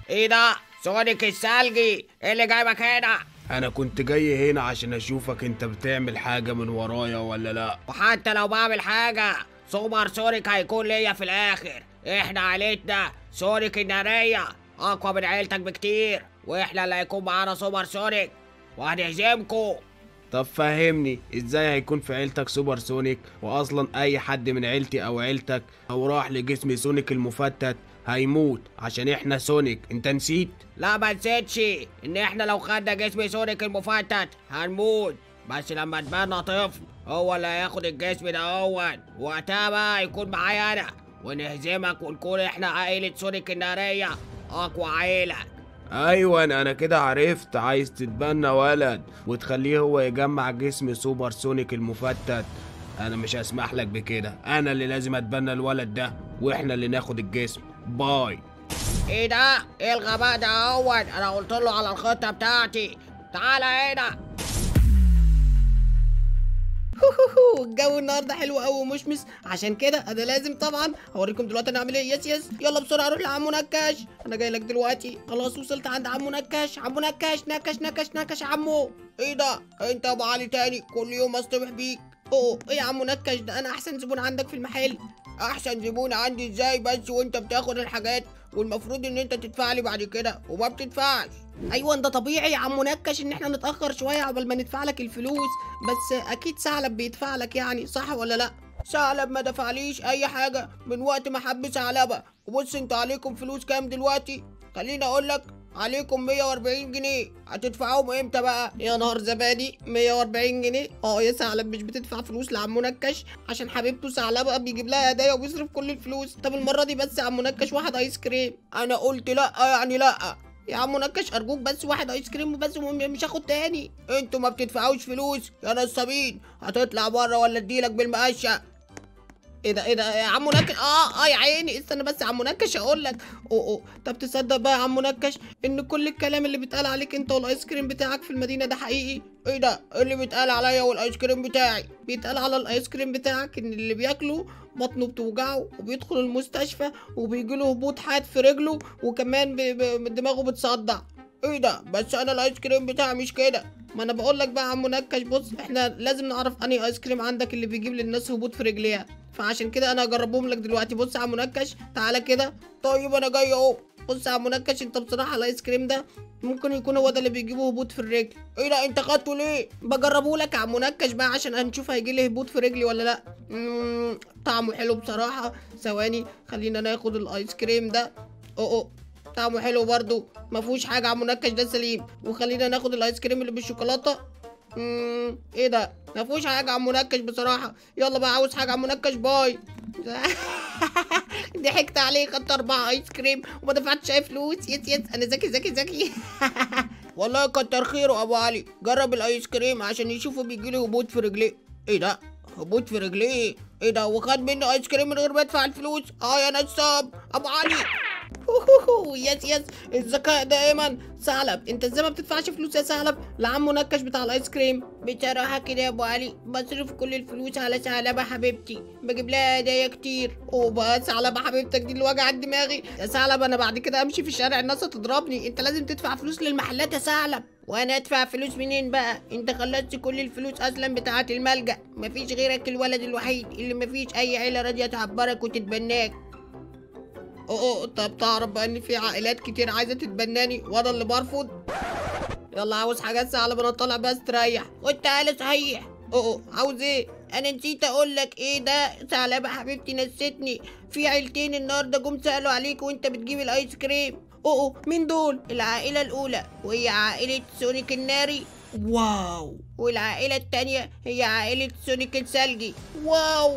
ايه ده سونيك الثلجي ايه اللي جايبك هنا انا كنت جاي هنا عشان اشوفك انت بتعمل حاجة من ورايا ولا لا وحتى لو بعمل حاجة سوبر سونيك هيكون ليا في الآخر احنا عيلتنا سونيك النارية أقوى من عيلتك بكتير واحنا اللي هيكون معانا سوبر سونيك وهنهزمكوا طب فهمني ازاي هيكون في عيلتك سوبر سونيك واصلا اي حد من عيلتي او عيلتك او راح لجسم سونيك المفتت هيموت عشان احنا سونيك انت نسيت لا ما نسيتش ان احنا لو خدنا جسم سونيك المفتت هنموت بس لما اتبنى طفل هو اللي هياخد الجسم ده اول وقتها بقى هيكون معايا انا ونهزمك ونكون احنا عائلة سونيك النارية اقوى عيلة ايوه انا كده عرفت عايز تتبنى ولد وتخليه هو يجمع جسم سوبر سونيك المفتت انا مش هسمح لك بكده انا اللي لازم اتبنى الولد ده واحنا اللي ناخد الجسم باي ايه ده ايه الغباء ده اول انا قلت له على الخطة بتاعتي تعالى هنا الجو النهارده حلو قوي ومشمس عشان كده انا لازم طبعا هوريكم دلوقتي انا اعمل ايه يس يس يلا بسرعه اروح لعمو نكاش انا جاي لك دلوقتي خلاص وصلت عند عمو نكاش عمو نكاش نكش نكش نكش عمو ايه ده انت يا ابو علي تاني كل يوم اصطبح بيك اوه ايه يا عمو نكاش ده انا احسن زبون عندك في المحل احسن زبون عندي ازاي بس وانت بتاخد الحاجات والمفروض ان انت تدفع لي بعد كده وما بتدفعش ايوه ده طبيعي يا عمو نكش ان احنا نتاخر شويه قبل ما ندفع لك الفلوس بس اكيد ثعلب بيدفع لك يعني صح ولا لا ثعلب ما دفعليش اي حاجه من وقت ما حب ثعلبه وبص انت عليكم فلوس كام دلوقتي خليني اقول لك عليكم 140 جنيه هتدفعوهم امتى بقى يا نهار زبادي 140 جنيه اه يا ثعلب مش بتدفع فلوس لعمو نكش عشان حبيبته ثعلبه بيجيب لها هدايا وبيصرف كل الفلوس طب المره دي بس يا عمو نكش واحد ايس كريم انا قلت لا يعني لا يا عمو نكش ارجوك بس واحد ايس كريم وبس وم- مش هاخد تاني انتوا ما بتدفعوش فلوس يا نصابين هتطلع بره ولا اديلك بالمقشه ايه ده ايه ده يا عمو نكش اه اه يا عيني استنى بس يا عمو نكش اقول لك اوه اوه طب تصدق بقى يا عمو نكش ان كل الكلام اللي بيتقال عليك انت والايس كريم بتاعك في المدينه ده حقيقي ايه ده إيه اللي بيتقال عليا والايس كريم بتاعي بيتقال على الايس كريم بتاعك ان اللي بياكله بطنه بتوجعه وبيدخل المستشفى وبيجيله هبوط حاد في رجله وكمان ب- ب- دماغه بتصدع ايه ده بس انا الايس كريم بتاعي مش كده ما انا بقول لك بقى يا عم نكش بص احنا لازم نعرف انهي ايس كريم عندك اللي بيجيب للناس هبوط في رجليها فعشان كده انا هجربهم لك دلوقتي بص يا عم نكش تعالى كده طيب انا جاي اهو بص يا عم منكش انت بصراحه الايس كريم ده ممكن يكون هو ده اللي بيجيبه هبوط في الرجل ايه ده انت خدته ليه بجربه لك يا عم منكش بقى عشان هنشوف هيجي لي هبوط في رجلي ولا لا مم، طعمه حلو بصراحه ثواني خلينا ناخد الايس كريم ده اوه اوه طعمه حلو برضو ما فيهوش حاجه يا عم منكش ده سليم وخلينا ناخد الايس كريم اللي بالشوكولاته مم، ايه ده ما فيهوش حاجه يا عم منكش بصراحه يلا بقى عاوز حاجه يا عم منكش باي ضحكت عليه خدت اربعة ايس كريم وما دفعتش اي فلوس يس يس انا ذكي ذكي ذكي والله كتر خيره ابو علي جرب الايس كريم عشان يشوفوا بيجيلي هبوط في رجليه ايه ده هبوط في رجليه ايه ده وخد مني ايس كريم من غير ما يدفع الفلوس اه يا نصاب ابو علي يس يس الذكاء دائما ثعلب انت ازاي ما بتدفعش فلوس يا ثعلب لعمو نكش بتاع الايس كريم بصراحة كده يا ابو علي بصرف كل الفلوس على ثعلبة حبيبتي بجيب لها هدايا كتير وبقى ثعلبة حبيبتك دي اللي وجعت دماغي يا ثعلب انا بعد كده امشي في الشارع الناس هتضربني انت لازم تدفع فلوس للمحلات يا ثعلب وانا ادفع فلوس منين بقى انت خلصت كل الفلوس اصلا بتاعة الملجأ مفيش غيرك الولد الوحيد اللي مفيش اي عيلة راضية تعبرك وتتبناك اوه أوه، طب تعرف بقى ان في عائلات كتير عايزة تتبناني وانا اللي برفض يلا عاوز حاجات ثعلب انا طالع بس تريح وانت تعالى صحيح اوه أوه، عاوز ايه انا نسيت اقول لك ايه ده ثعلبة حبيبتي نسيتني في عيلتين النهارده جم سالوا عليك وانت بتجيب الايس كريم اوه أوه، مين دول العائلة الأولى وهي عائلة سونيك الناري واو والعائلة التانية هي عائلة سونيك الثلجي واو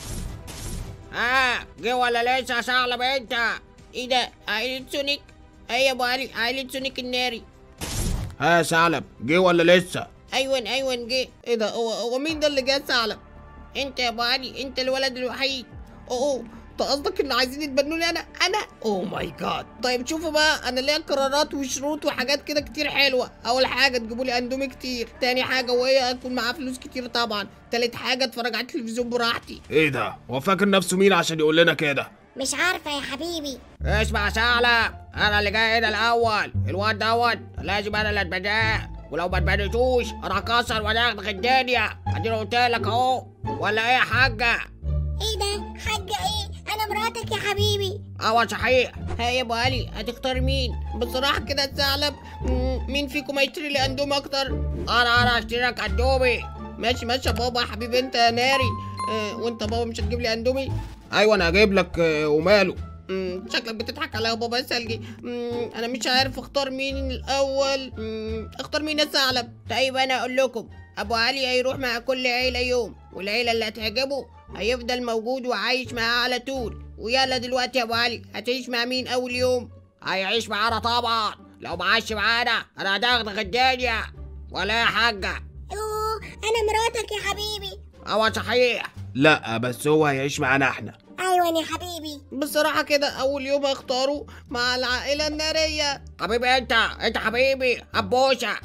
اه جه ولا لسه ثعلب انت ايه ده عائلة سونيك ايه يا ابو علي عائلة سونيك الناري ها يا ثعلب جه ولا لسه ايوان ايوان جه ايه ده هو هو مين ده اللي جه ثعلب انت يا ابو علي انت الولد الوحيد اوه أوه، انت قصدك ان عايزين يتبنوني انا انا اوه ماي جاد طيب شوفوا بقى انا ليا قرارات وشروط وحاجات كده كتير حلوه اول حاجه تجيبوا لي اندومي كتير تاني حاجه وهي اكون معاه فلوس كتير طبعا تالت حاجه اتفرج على التلفزيون براحتي ايه ده هو فاكر نفسه مين عشان يقول لنا كده مش عارفة يا حبيبي اسمع ثعلب انا اللي جاي هنا الاول الواد دوت لازم انا اللي اتبناه ولو ما اتبنيتوش انا هكسر ودغدغ الدنيا اديني قلت لك اهو ولا ايه يا حاجه ايه ده حاجة ايه انا مراتك يا حبيبي اول صحيح ها يا ابو علي هتختار مين بصراحه كده الثعلب مم، مين فيكم هيشتري لي اندومي اكتر انا انا اشتري لك اندومي ماشي ماشي يا بابا يا حبيبي انت يا ناري آه وانت بابا مش هتجيب لي اندومي ايوه انا هجيب لك آه، وماله مم، شكلك بتضحك عليا يا بابا يا سلجي مم، انا مش عارف اختار مين الاول مم، اختار مين يا ثعلب طيب انا اقول لكم ابو علي هيروح مع كل عيله يوم والعيله اللي هتعجبه هيفضل موجود وعايش معاه على طول ويلا دلوقتي يا ابو علي هتعيش مع مين اول يوم هيعيش معانا طبعا لو ما عاش معانا انا هدغدغ الدنيا ولا إيه يا حاجه يوه انا مراتك يا حبيبي اول صحيح لا بس هو هيعيش معانا احنا ايوه يا حبيبي بصراحه كده اول يوم هختاره مع العائله الناريه حبيبي انت انت حبيبي ابوسه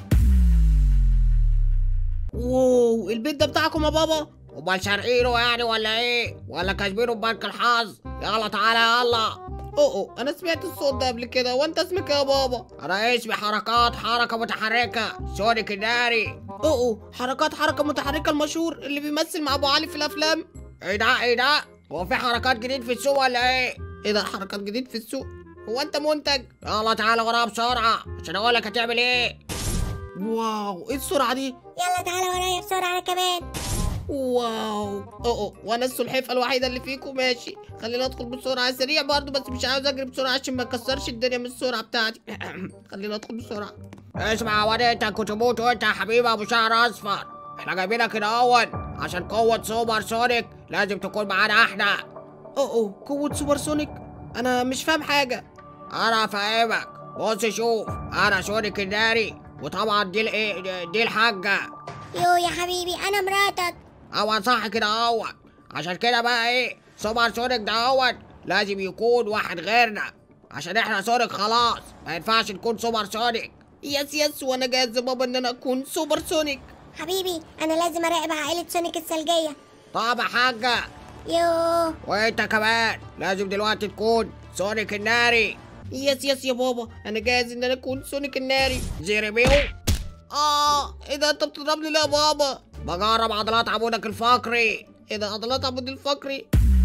واو البيت ده بتاعكم يا بابا امال سارقينه يعني ولا ايه ولا كاسبينه ببنك الحظ يلا تعالى يلا اوه اوه انا سمعت الصوت ده قبل كده وانت اسمك إيه يا بابا انا اسمي حركات حركه متحركه سونيك الناري اوه اوه حركات حركه متحركه المشهور اللي بيمثل مع ابو علي في الافلام ايه ده ايه ده هو في حركات جديد في السوق ولا ايه ايه ده حركات جديد في السوق هو انت منتج يلا تعالى ورايا بسرعه عشان اقول لك هتعمل ايه واو ايه السرعه دي يلا تعالى ورايا بسرعة انا كمان واو اوه اوه وانا السلحفاه الوحيده اللي فيكم ماشي خلينا ادخل بسرعه سريع برضو بس مش عاوز اجري بسرعه عشان ما اكسرش الدنيا من السرعه بتاعتي خلينا ادخل بسرعه اسمع يا واد انت كنت موت وانت يا حبيبي ابو شعر اصفر احنا جايبينك هنا اول عشان قوه سوبر سونيك لازم تكون معانا احنا اوه اوه قوه سوبر سونيك انا مش فاهم حاجه انا فاهمك بص شوف انا سونيك الناري وطبعا دي الايه دي الحاجه يو يا حبيبي انا مراتك اول صح كده اهوت عشان كده بقى ايه سوبر سونيك ده اهوت لازم يكون واحد غيرنا عشان احنا سونيك خلاص ما ينفعش نكون سوبر سونيك يس يس وانا جاهز يا بابا ان انا اكون سوبر سونيك حبيبي انا لازم اراقب عائلة سونيك الثلجية طب يا حاجه يو وانت كمان لازم دلوقتي تكون سونيك الناري يس يس يا بابا انا جاهز ان انا اكون سونيك الناري زيري بيو اه ايه ده انت بتضربني ليه يا بابا بجرب عضلات عمودك الفقري ايه ده عضلات عمود الفقري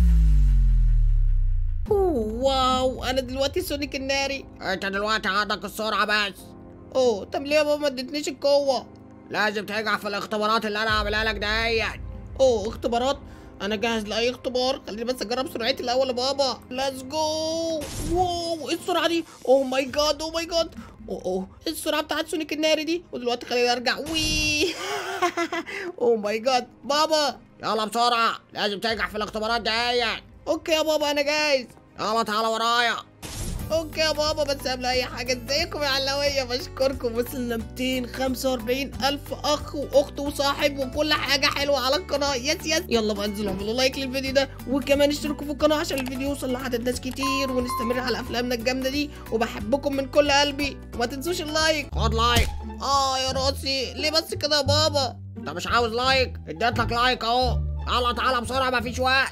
أوه، واو انا دلوقتي سونيك الناري انت دلوقتي عندك السرعه بس اوه طب ليه يا بابا ما ادتنيش القوه لازم تنجح في الاختبارات اللي انا عاملها لك دهيت اوه اختبارات انا جاهز لاي اختبار خليني بس اجرب سرعتي الاول يا بابا ليتس جو واو ايه السرعه دي اوه ماي جاد اوه ماي جاد اوه اوه إيه السرعه بتاعت سونيك الناري دي ودلوقتي خليني ارجع وي اوه ماي جاد بابا يلا بسرعه لازم تنجح في الاختبارات دهيت اوكي يا بابا انا جاهز يلا تعالى ورايا اوكي يا بابا بس قبل اي حاجه ازيكم يا علويه بشكركم وصلنا 245 الف اخ واخت وصاحب وكل حاجه حلوه على القناه يس يس يلا بقى انزلوا اعملوا لايك للفيديو ده وكمان اشتركوا في القناه عشان الفيديو يوصل لعدد ناس كتير ونستمر على افلامنا الجامده دي وبحبكم من كل قلبي وما تنسوش اللايك خد لايك اه يا راسي ليه بس كده يا بابا انت مش عاوز لايك اديت لك لايك اهو يلا تعالى بسرعه مفيش وقت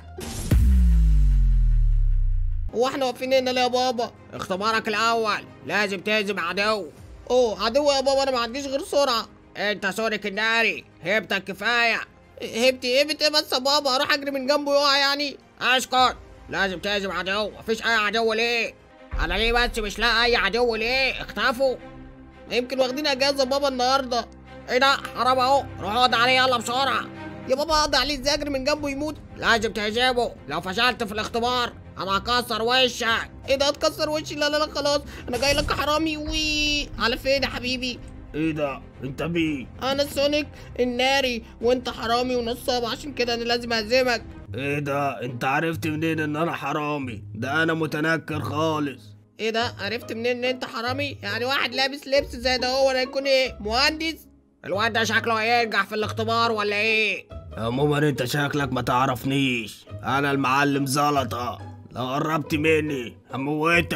هو احنا واقفين هنا ليه يا بابا اختبارك الاول لازم تهزم عدو اوه عدو يا بابا انا ما عنديش غير سرعه انت سونيك الناري هيبتك كفايه هبتي هبت ايه بس يا بابا اروح اجري من جنبه يقع يعني اسكت لازم تهزم عدو مفيش اي عدو ليه انا ليه بس مش لاقي اي عدو ليه اختفوا يمكن واخدين اجازه بابا النهارده ايه ده حرام اهو روح اقعد عليه يلا بسرعه يا بابا اقضي عليه ازاي اجري من جنبه يموت لازم تهزمه لو فشلت في الاختبار انا هكسر وشك ايه ده هتكسر وشي لا لا لا خلاص انا جاي لك يا حرامي وي على فين يا حبيبي ايه ده انت مين انا سونيك الناري وانت حرامي ونصاب عشان كده انا لازم اهزمك ايه ده انت عرفت منين ان انا حرامي ده انا متنكر خالص ايه ده عرفت منين ان انت حرامي يعني واحد لابس لبس زي ده هو هيكون ايه مهندس الواد ده شكله هينجح في الاختبار ولا ايه عموما انت شكلك ما تعرفنيش انا المعلم زلطة لو قربت مني هموتك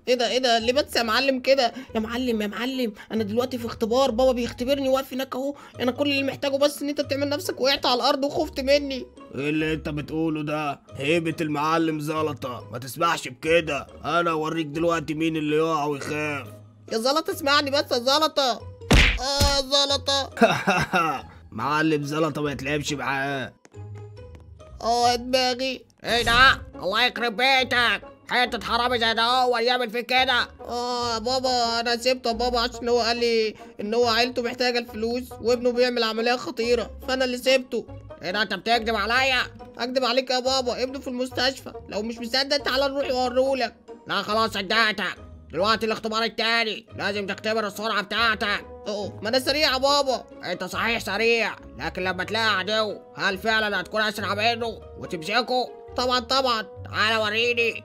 ايه ده ايه ده ليه بس يا معلم كده يا معلم يا معلم انا دلوقتي في اختبار بابا بيختبرني واقف هناك اهو انا كل اللي محتاجه بس ان انت تعمل نفسك وقعت على الارض وخفت مني ايه اللي انت بتقوله ده هيبة المعلم زلطة ما تسمحش بكده انا اوريك دلوقتي مين اللي يقع ويخاف يا زلطه اسمعني بس يا زلطه اه يا زلطه معلم زلطة ما يتلعبش معاه اه دماغي ايه ده الله يخرب بيتك حتة حرامي زي ده هو يعمل فيك كده اه يا بابا انا سيبته يا بابا عشان هو قال لي ان هو عيلته محتاجه الفلوس وابنه بيعمل عمليه خطيره فانا اللي سيبته ايه ده انت بتكذب عليا اكدب عليك يا بابا ابنه في المستشفى لو مش مصدق تعالى نروح اوريهولك لا خلاص صدقتك دلوقتي الاختبار التاني لازم تختبر السرعة بتاعتك اه ما انا سريع يا بابا انت صحيح سريع لكن لما تلاقي عدو هل فعلا هتكون اسرع منه وتمسكه طبعا طبعا تعالى وريني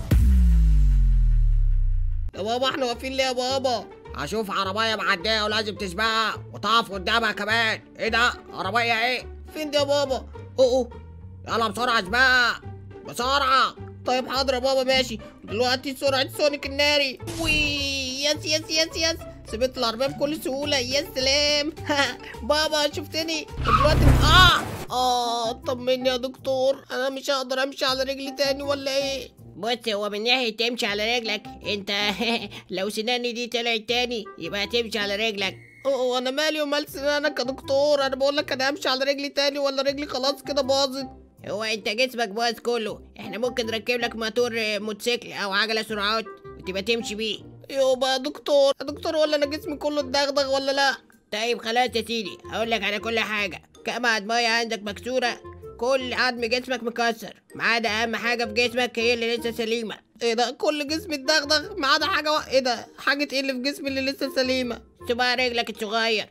يا بابا احنا واقفين ليه يا بابا هشوف عربية معدية ولازم تسبقها وتقف قدامها كمان ايه ده عربية ايه فين دي يا بابا اه اه يلا بسرعة اسبقها بسرعة طيب حاضر يا بابا ماشي دلوقتي سرعة سونيك الناري وي يس يس يس يس سبت العربية بكل سهولة يا سلام بابا شفتني دلوقتي اه اه طمني يا دكتور انا مش هقدر امشي على رجلي تاني ولا ايه بص هو من ناحية تمشي على رجلك انت لو سناني دي طلعت تاني يبقى تمشي على رجلك اه انا مالي ومال سنانك يا دكتور انا بقول لك انا همشي على رجلي تاني ولا رجلي خلاص كده باظت هو انت جسمك باظ كله احنا ممكن نركب لك موتور آه، موتوسيكل او عجلة سرعات وتبقى تمشي بيه يابا يا دكتور يا دكتور ولا انا جسمي كله اتدغدغ ولا لا طيب خلاص يا سيدي هقول لك على كل حاجة كم عضمية عندك مكسورة كل عظم جسمك مكسر ما عدا اهم حاجة في جسمك هي اللي لسه سليمة ايه ده كل جسمي اتدغدغ ما عدا حاجه وا... ايه ده حاجه ايه اللي في جسمي اللي لسه سليمه صباع رجلك الصغير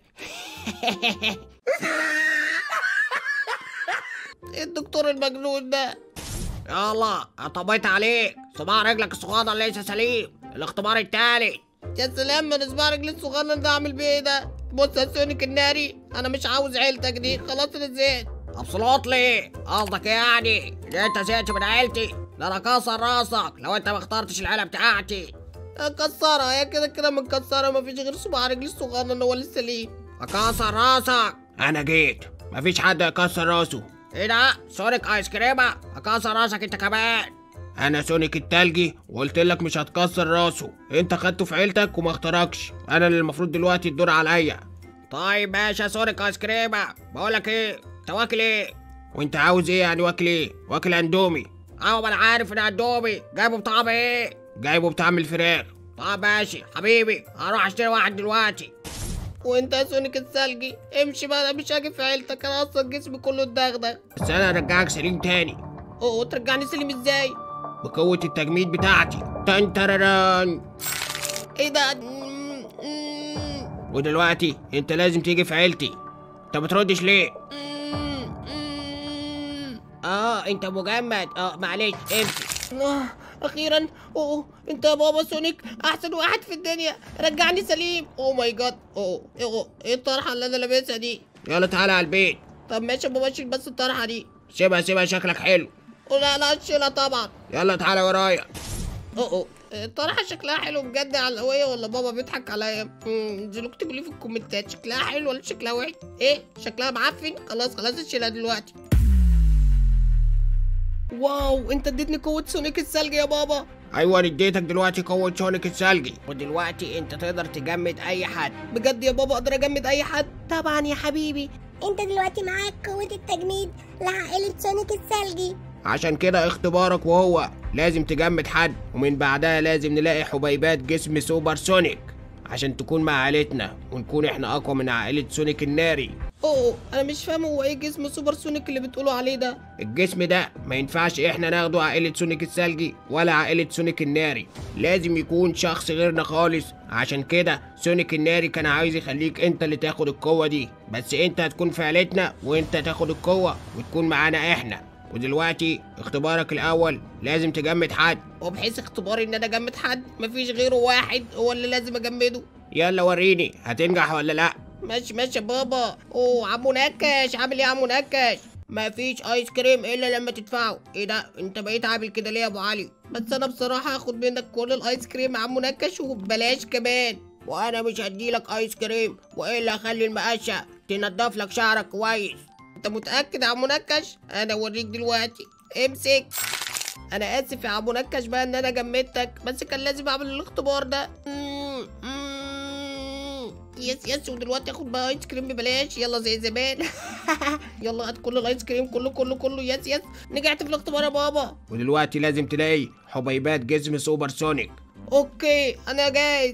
ايه الدكتور المجنون ده يلا طبيت عليك صباع رجلك الصغير لسه سليم الاختبار التالت يا سلام من صباع رجلي الصغير ده اعمل بيه ايه ده بص يا سونيك الناري انا مش عاوز عيلتك دي خلاص انا زهقت ابسلوت لي قصدك يعني ان انت زهقت من عيلتي ده انا كسر راسك لو انت ما اخترتش العيله بتاعتي كسرها هي كده كده متكسره مفيش غير صباع رجلي الصغير اللي هو لسه سليم اكسر راسك انا جيت مفيش حد يكسر راسه ايه ده سونيك ايس كريمه اكسر راسك انت كمان انا سونيك التلجي وقلت لك مش هتكسر راسه انت خدته في عيلتك وما اختركش انا اللي المفروض دلوقتي الدور عليا طيب ماشي يا سونيك ايس كريمه بقولك ايه انت واكل ايه وانت عاوز ايه يعني واكل ايه واكل اندومي اه ما انا عارف ان اندومي جايبه بطعم ايه جايبه بطعم الفراخ طب ماشي حبيبي هروح اشتري واحد دلوقتي وانت يا سونيك الثلجي امشي بقى انا مش هاجي في عيلتك انا اصلا جسمي كله اتدغدغ بس انا ارجعك سليم تاني اوه ترجعني سليم ازاي بقوة التجميد بتاعتي تن ترران ايه ده مم، مم، ودلوقتي انت لازم تيجي في عيلتي انت بتردش ليه مم، مم. اه انت مجمد اه معلش امشي آه، اخيرا اوه انت يا بابا سونيك احسن واحد في الدنيا رجعني سليم اوه ماي جاد اوه اوه ايه الطرحه اللي انا لابسها دي يلا تعالى على البيت طب ماشي يا بابا شيل بس الطرحه دي سيبها سيبها شكلك حلو أوه، لا لا شيلها طبعا يلا تعالى ورايا اوه اوه الطرحه شكلها حلو بجد على القوية ولا بابا بيضحك عليا مم، انزلوا اكتبوا لي في الكومنتات شكلها حلو ولا شكلها وحش ايه شكلها معفن خلاص خلاص اشيلها دلوقتي واو انت اديتني قوة سونيك الثلج يا بابا ايوه أنا اديتك دلوقتي قوة سونيك الثلجي ودلوقتي انت تقدر تجمد اي حد بجد يا بابا اقدر اجمد اي حد طبعا يا حبيبي انت دلوقتي معاك قوة التجميد لعائلة سونيك الثلجي عشان كده اختبارك وهو لازم تجمد حد ومن بعدها لازم نلاقي حبيبات جسم سوبر سونيك عشان تكون مع عائلتنا ونكون احنا اقوى من عائلة سونيك الناري اوه انا مش فاهم هو ايه جسم سوبر سونيك اللي بتقولوا عليه ده الجسم ده ما ينفعش احنا ناخده عائلة سونيك الثلجي ولا عائلة سونيك الناري لازم يكون شخص غيرنا خالص عشان كده سونيك الناري كان عايز يخليك انت اللي تاخد القوة دي بس انت هتكون في عيلتنا وانت تاخد القوة وتكون معانا احنا ودلوقتي اختبارك الاول لازم تجمد حد وبحيث اختباري ان انا اجمد حد مفيش غيره واحد هو اللي لازم اجمده يلا وريني هتنجح ولا لا ماشي ماشي يا بابا اوه عمو نكش عامل ايه يا عمو نكش مفيش ايس كريم الا لما تدفعه ايه ده انت بقيت عامل كده ليه يا ابو علي بس انا بصراحه هاخد منك كل الايس كريم يا عم منكش وببلاش كمان وانا مش هديلك ايس كريم والا اخلي المقشه تنضف لك شعرك كويس انت متاكد يا عم منكش انا اوريك دلوقتي امسك انا اسف يا عم منكش بقى ان انا جمدتك بس كان لازم اعمل الاختبار ده مم، مم. يس يس ودلوقتي اخد بقى ايس كريم ببلاش يلا زي زمان يلا هات كل الايس كريم كله كله كله يس يس نجحت في الاختبار يا بابا ودلوقتي لازم تلاقي حبيبات جسم سوبر سونيك اوكي انا جاهز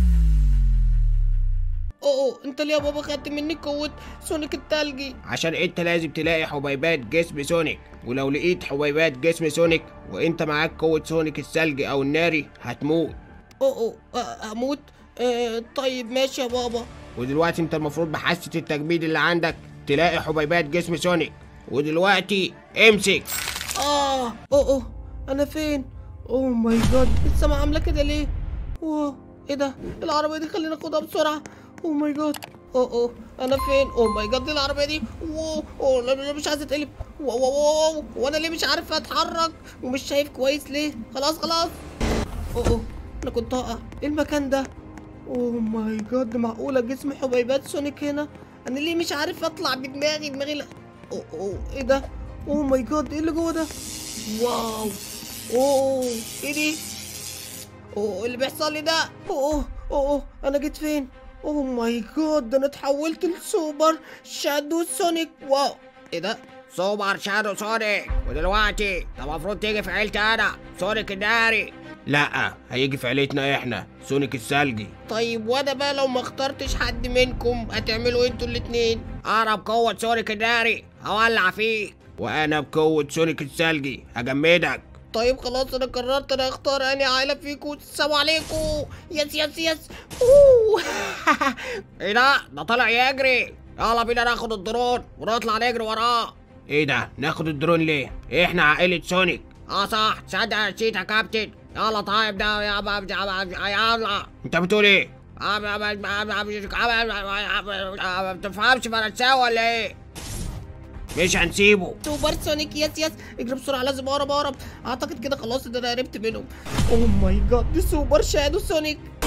اوه انت ليه يا بابا خدت مني قوة سونيك التلجي عشان انت لازم تلاقي حبيبات جسم سونيك ولو لقيت حبيبات جسم سونيك وانت معاك قوة سونيك الثلجي او الناري هتموت اوه اوه آه، هموت آه طيب ماشي يا بابا ودلوقتي انت المفروض بحاسة التجميد اللي عندك تلاقي حبيبات جسم سونيك ودلوقتي امسك اه اوه اوه انا فين اوه ماي جاد السما عامله كده ليه واو ايه ده العربيه دي خلينا ناخدها بسرعه اوه ماي جاد اوه اوه انا فين اوه ماي جاد دي العربيه دي واو اوه لا لا مش عايزه اتقلب واو واو واو وانا ليه مش عارف اتحرك ومش شايف كويس ليه خلاص خلاص اوه اوه انا كنت هقع ايه المكان ده اوه ماي جاد معقوله جسم حبيبات سونيك هنا انا ليه مش عارف اطلع بدماغي دماغي لا اوه اوه ايه ده اوه ماي جاد ايه اللي جوه ده واو اوه ايه دي اوه إيه اللي بيحصل لي ده اوه اوه اوه انا جيت فين اوه ماي جاد ده انا اتحولت لسوبر شادو سونيك واو ايه ده سوبر شادو سونيك ودلوقتي انت المفروض تيجي في عيلتي انا سونيك الناري لا هيجي في عيلتنا احنا سونيك الثلجي طيب وانا بقى لو ما اخترتش حد منكم هتعملوا إيه انتوا الاتنين انا بقوة سونيك الناري هولع فيك وانا بقوة سونيك الثلجي هجمدك طيب خلاص انا قررت انا اختار اني عائله فيكم السلام عليكم يس يس يس اوه ايه ده ده طلع يجري يلا بينا ناخد الدرون ونطلع نجري وراه ايه ده ناخد الدرون ليه احنا عائلة سونيك اه صح تصدق نسيت يا كابتن يلا طيب ده يا بابا يلا انت بتقول ايه ما بتفهمش فرنساوي ولا ايه؟ مش هنسيبه سوبر سونيك يس يس اجري بسرعه لازم اهرب اهرب اعتقد كده خلاص ده انا قربت منهم اوه ماي جاد دي سوبر شادو سونيك